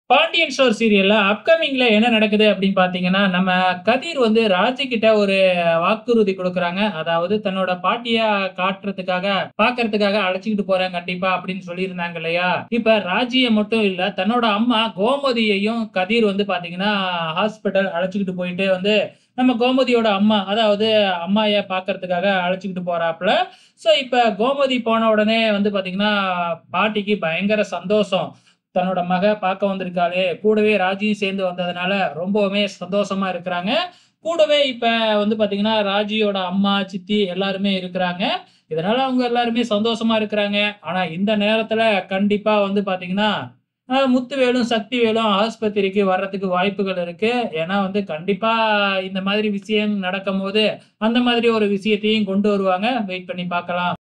Pandian store சீரியல்ல அப்கமிங்ல என்ன நடக்குது அப்படின்னு பார்த்தீங்கன்னா, நம்ம கதிர் வந்து ராஜி கிட்ட ஒரு வாக்குறுதி குடுக்குறாங்க. அதாவது தன்னோட பாட்டிய காட்டுறதுக்காக, பார்க்கறதுக்காக அழைச்சுக்கிட்டு போறேன் கண்டிப்பா அப்படின்னு சொல்லியிருந்தாங்க இல்லையா? இப்ப ராஜிய மட்டும் இல்ல, தன்னோட அம்மா கோமதியையும் கதிர் வந்து பார்த்தீங்கன்னா, ஹாஸ்பிட்டல் அழைச்சுக்கிட்டு போயிட்டு வந்து, நம்ம கோமதியோட அம்மா, அதாவது அம்மாய பார்க்கறதுக்காக அழைச்சுக்கிட்டு போறாப்ல. ஸோ இப்ப கோமதி போன உடனே வந்து பார்த்தீங்கன்னா, பாட்டிக்கு பயங்கர சந்தோஷம். தன்னோட மக பார்க்க வந்திருக்காளே! கூடவே ராஜியும் சேர்ந்து வந்ததுனால ரொம்பவுமே சந்தோஷமா இருக்கிறாங்க. கூடவே இப்ப வந்து பார்த்தீங்கன்னா, ராஜியோட அம்மா, சித்தி எல்லாருமே இருக்கிறாங்க. இதனால அவங்க எல்லாருமே சந்தோஷமா இருக்கிறாங்க. ஆனா இந்த நேரத்துல கண்டிப்பா வந்து பார்த்தீங்கன்னா, அ முத்துவேலும், சக்திவேலும் ஆஸ்பத்திரிக்கு வர்றதுக்கு வாய்ப்புகள் இருக்கு. ஏன்னா வந்து கண்டிப்பா இந்த மாதிரி விஷயம் நடக்கும்போது, அந்த மாதிரி ஒரு விஷயத்தையும் கொண்டு வருவாங்க. வெயிட் பண்ணி பார்க்கலாம்.